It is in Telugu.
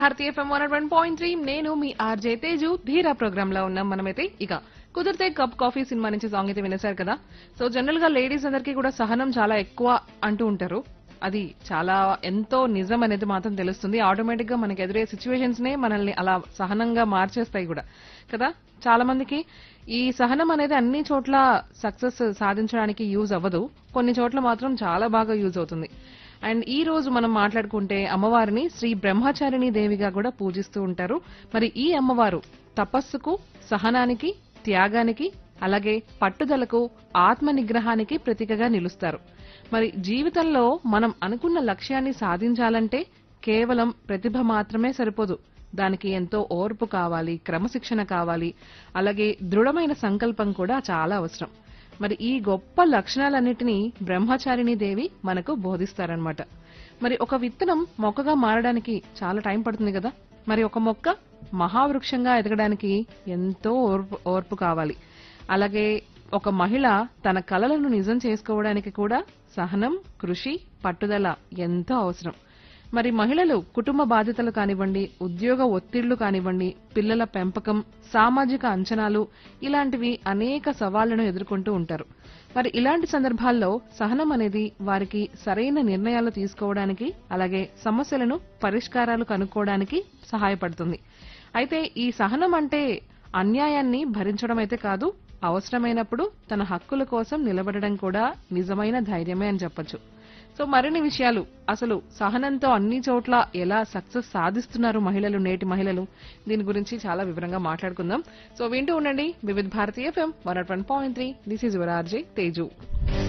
భారతీయ FM one one point three నేను మీ ఆర్జే తేజు ధీరా ప్రోగ్రామ్ లో ఉన్నాం మనమైతే ఇక కుదిరితే కప్ కాఫీ సినిమా నుంచి సాంగ్ అయితే వినేశారు కదా సో జనరల్ గా లేడీస్ అందరికీ కూడా సహనం చాలా ఎక్కువ అంటూ ఉంటారు అది చాలా ఎంతో నిజం అనేది మాత్రం తెలుస్తుంది ఆటోమేటిక్ గా మనకి ఎదురే సిచ్యువేషన్స్ నే మనల్ని అలా సహనంగా మార్చేస్తాయి కూడా కదా చాలా మందికి ఈ సహనం అనేది అన్ని చోట్ల సక్సెస్ సాధించడానికి యూజ్ అవ్వదు కొన్ని చోట్ల మాత్రం చాలా బాగా యూజ్ అవుతుంది అండ్ ఈ రోజు మనం మాట్లాడుకుంటే అమ్మవారిని శ్రీ బ్రహ్మచారిణి దేవిగా కూడా పూజిస్తూ ఉంటారు మరి ఈ అమ్మవారు తపస్సుకు సహనానికి త్యాగానికి అలాగే పట్టుదలకు ఆత్మ నిగ్రహానికి ప్రతీకగా నిలుస్తారు మరి జీవితంలో మనం అనుకున్న లక్ష్యాన్ని సాధించాలంటే కేవలం ప్రతిభ మాత్రమే సరిపోదు దానికి ఎంతో ఓర్పు కావాలి క్రమశిక్షణ కావాలి అలాగే దృఢమైన సంకల్పం కూడా చాలా అవసరం మరి ఈ గొప్ప లక్షణాలన్నిటినీ బ్రహ్మచారిణి దేవి మనకు బోధిస్తారనమాట మరి ఒక విత్తనం మొక్కగా మారడానికి చాలా టైం పడుతుంది కదా మరి ఒక మొక్క మహావృక్షంగా ఎదగడానికి ఎంతో ఓర్పు ఓర్పు కావాలి అలాగే ఒక మహిళ తన కలలను నిజం చేసుకోవడానికి కూడా సహనం కృషి పట్టుదల ఎంతో అవసరం మరి మహిళలు కుటుంబ బాధ్యతలు కానివ్వండి ఉద్యోగ ఒత్తిళ్లు కానివ్వండి పిల్లల పెంపకం సామాజిక అంచనాలు ఇలాంటివి అనేక సవాళ్లను ఎదుర్కొంటూ ఉంటారు మరి ఇలాంటి సందర్భాల్లో సహనం అనేది వారికి సరైన నిర్ణయాలు తీసుకోవడానికి అలాగే సమస్యలను పరిష్కారాలు కనుక్కోవడానికి సహాయపడుతుంది అయితే ఈ సహనం అంటే అన్యాయాన్ని భరించడం అయితే కాదు అవసరమైనప్పుడు తన హక్కుల కోసం నిలబడడం కూడా నిజమైన ధైర్యమే అని చెప్పొచ్చు సో మరిన్ని విషయాలు అసలు సహనంతో అన్ని చోట్ల ఎలా సక్సెస్ సాధిస్తున్నారు మహిళలు నేటి మహిళలు దీని గురించి చాలా వివరంగా మాట్లాడుకుందాం సో వింటూ ఉండండి Vividh Bharatiya FM one point three this is your RJ Teju